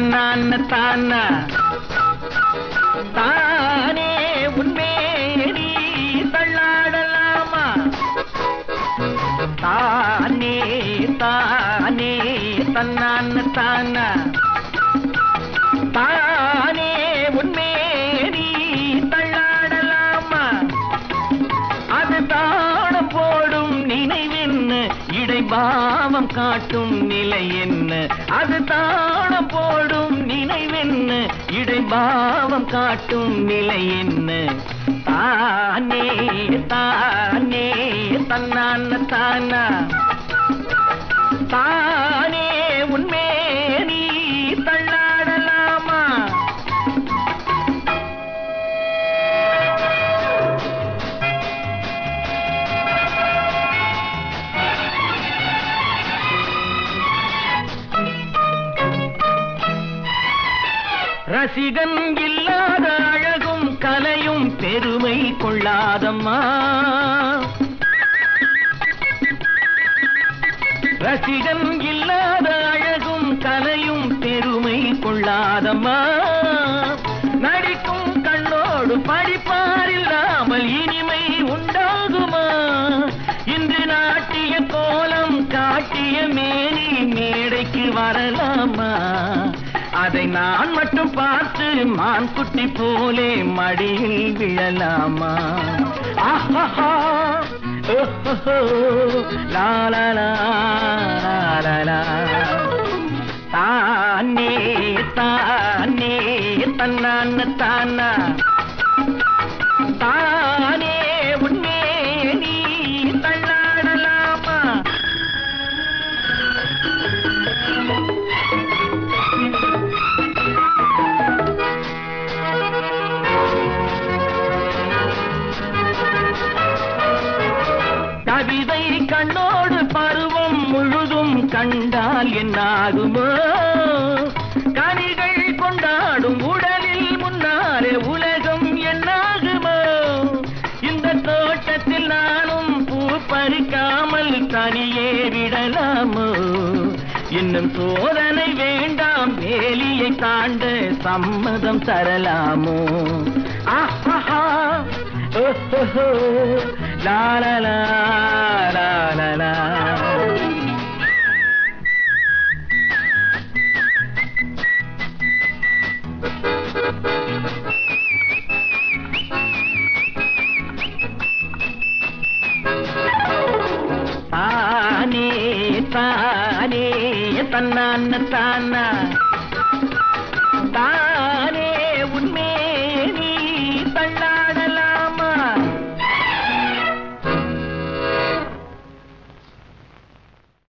தன்னான தானா தானே உன்மேனி தள்ளாடலாமா தானே தானே தன்னான தானா தானே உன்மேனி தள்ளாடலாமா அது தாளம் போடும் நினைவென்ன இடைபாவம் காட்டும் நிலை என்ன அது தாளம் போடும் நினைவென்ன இடைபாவம் காட்டும் நிலை என்ன தானே தானே தன்னான தானா தானே உண்மே நீ தள்ளாடலாமா ரசிகன் இல்லாத அழகும் கலையும் பெருமை கொள்ளாதம்மா ரசிகன் இல்லாத அழகும் கலையும் பெருமை கொள்ளாதம்மா நடிக்கும் கண்ணோடு படிப்பாரில்லாமல் இனிமை உண்டாகுமா இன்று நாட்டிய கோலம் காட்டிய மேனி மேடைக்கு வரலாமா அதை நான் மட்டும் பார்த்து மான் குட்டி போலே மடியில் விழலாமா ஆஹா ஓஹோ லா லா லா லா லா லா. தானே தானே தன்னான தானா தானே உன்னே நீ தள்ளாடலாமா கவிதை கண்ணோடு பருவம் முழுதும் கண்டால் என்னாகுமோ கனிகள் கொண்டாடும் உடலில் முன்னாலே உலகம் என்னாகுமோ இந்த தோட்டத்தில் நானும் பூ பறிக்காமல் தனியே விடலாமோ இன்னும் சோதனை வேண்டாம் வேலியை தாண்ட சம்மதம் தரலாமோ ஆஹா ஓஹோ லா லா லா லா லா லா தானே தானே தன்னான தானா தானே